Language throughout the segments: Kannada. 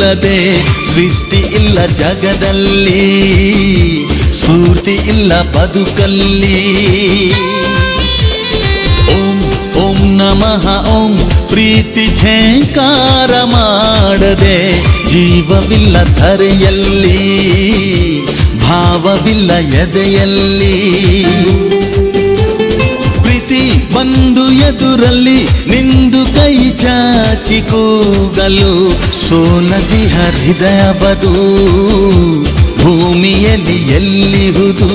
ಭಾವವಿಲ್ಲದೆ ಸೃಷ್ಟಿ ಇಲ್ಲ ಜಗದಲ್ಲಿ ಸ್ಫೂರ್ತಿ ಇಲ್ಲ ಬದುಕಲ್ಲಿ ಓಂ ಓಂ ನಮಃ ಓಂ ಪ್ರೀತಿ ಝೇಂಕಾರ ಮಾಡದೆ ಜೀವವಿಲ್ಲ ಧರೆಯಲ್ಲಿ ಭಾವವಿಲ್ಲ ಎದೆಯಲ್ಲಿ ಪ್ರೀತಿ ಬಂದು ಎದುರಲ್ಲಿ ನಿಂದು ಕೈ ಚಾಚಿ ಕೂಗಲು ಸೋಲದಿಹ ಹೃದಯವದು ಭೂಮಿಯಲ್ಲಿ ಎಲ್ಲಿಹುದು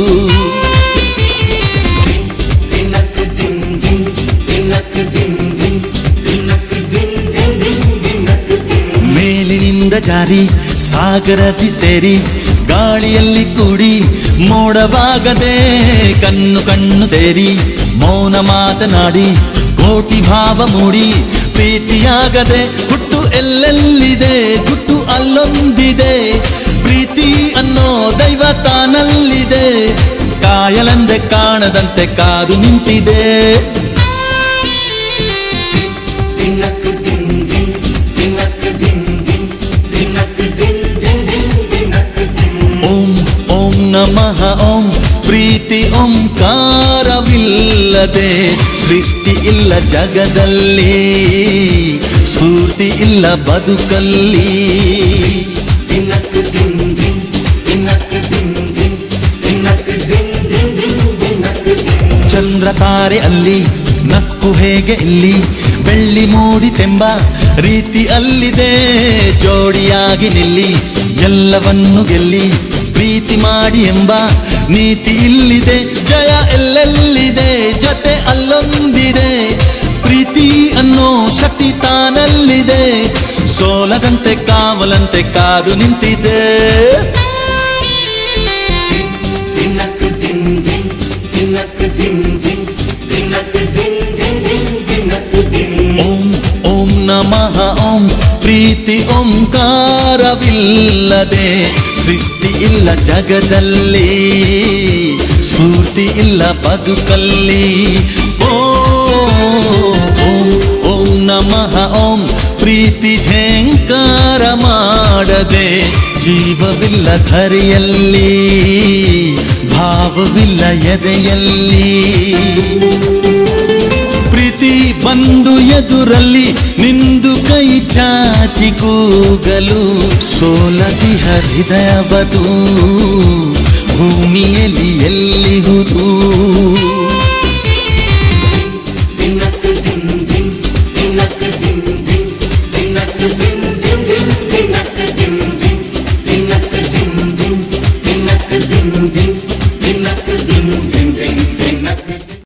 ಮೇಲಿನಿಂದ ಜಾರಿ ಸಾಗರದಿ ಸೇರಿ ಗಾಳಿಯಲ್ಲಿ ಕೂಡಿ ಮೋಡವಾಗದೆ ಕಣ್ಣು ಕಣ್ಣು ಸೇರಿ ಮೌನ ಮಾತನಾಡಿ ಕೋಟಿ ಭಾವ ಮೂಡಿ ಪ್ರೀತಿಯಾಗದೆ ಹುಟ್ಟು ಎಲ್ಲೆಲ್ಲಿದೆ ಗುಟ್ಟು ಅಲ್ಲೊಂದಿದೆ ಪ್ರೀತಿ ಅನ್ನೋ ದೈವ ತಾನಲ್ಲಿದೆ ಕಾಯಲಂದೆ ಕಾಣದಂತೆ ಕಾದು ನಿಂತಿದೆ ಓಂ ಓಂ ನಮಃ ಓಂ ಪ್ರೀತಿ ಓಂಕಾರವಿಲ್ಲದೆ ಸೃಷ್ಟಿ ಇಲ್ಲ ಜಗದಲ್ಲಿ ಸ್ಫೂರ್ತಿ ಇಲ್ಲ ಬದುಕಲ್ಲಿ ಚಂದ್ರ ತಾರೆ ಅಲ್ಲಿ ನಕ್ಕು ಹೇಗೆ ಇಲ್ಲಿ ಬೆಳ್ಳಿ ಮೂಡಿತೆಂಬ ರೀತಿ ಅಲ್ಲಿದೆ ಜೋಡಿಯಾಗಿ ನಿಲ್ಲಿ ಎಲ್ಲವನ್ನು ಗೆಲ್ಲಿ ಪ್ರೀತಿ ಮಾಡಿ ಎಂಬ ನೀತಿ ಇಲ್ಲಿದೆ ಜಯ ಎಲ್ಲೆಲ್ಲಿದೆ ಜೊತೆ ಅಲ್ಲೊಂದಿದೆ ಪ್ರೀತಿ ಅನ್ನೋ ಶಕ್ತಿ ತಾನಲ್ಲಿದೆ ಸೋಲದಂತೆ ಕಾವಲಂತೆ ಕಾದು ನಿಂತಿದೆ ಓಂ ಓಂ ನಮಃ ಓಂ ಪ್ರೀತಿ ಓಂಕಾರವಿಲ್ಲದೆ ಸೃಷ್ಟಿ ಇಲ್ಲ ಜಗದಲ್ಲಿ ಸ್ಫೂರ್ತಿ ಇಲ್ಲ ಬದುಕಲ್ಲಿ ಓಂ ಓಂ ಓಂ ನಮಃ ಓಂ ಪ್ರೀತಿ ಝೇಂಕಾರ ಮಾಡದೆ ಜೀವವಿಲ್ಲ ಧರೆಯಲ್ಲಿ ಭಾವವಿಲ್ಲ ಎದೆಯಲ್ಲಿ ಪ್ರೀತಿ ಬಂದು ಎದುರಲ್ಲಿ ನಿಂದು ಕೈ ಚಾಚಿ ಕೂಗಲು ಸೋಲದಿಹ ಹೃದಯವದು ಭೂಮಿಯಲ್ಲಿ ಎಲ್ಲಿಹುದು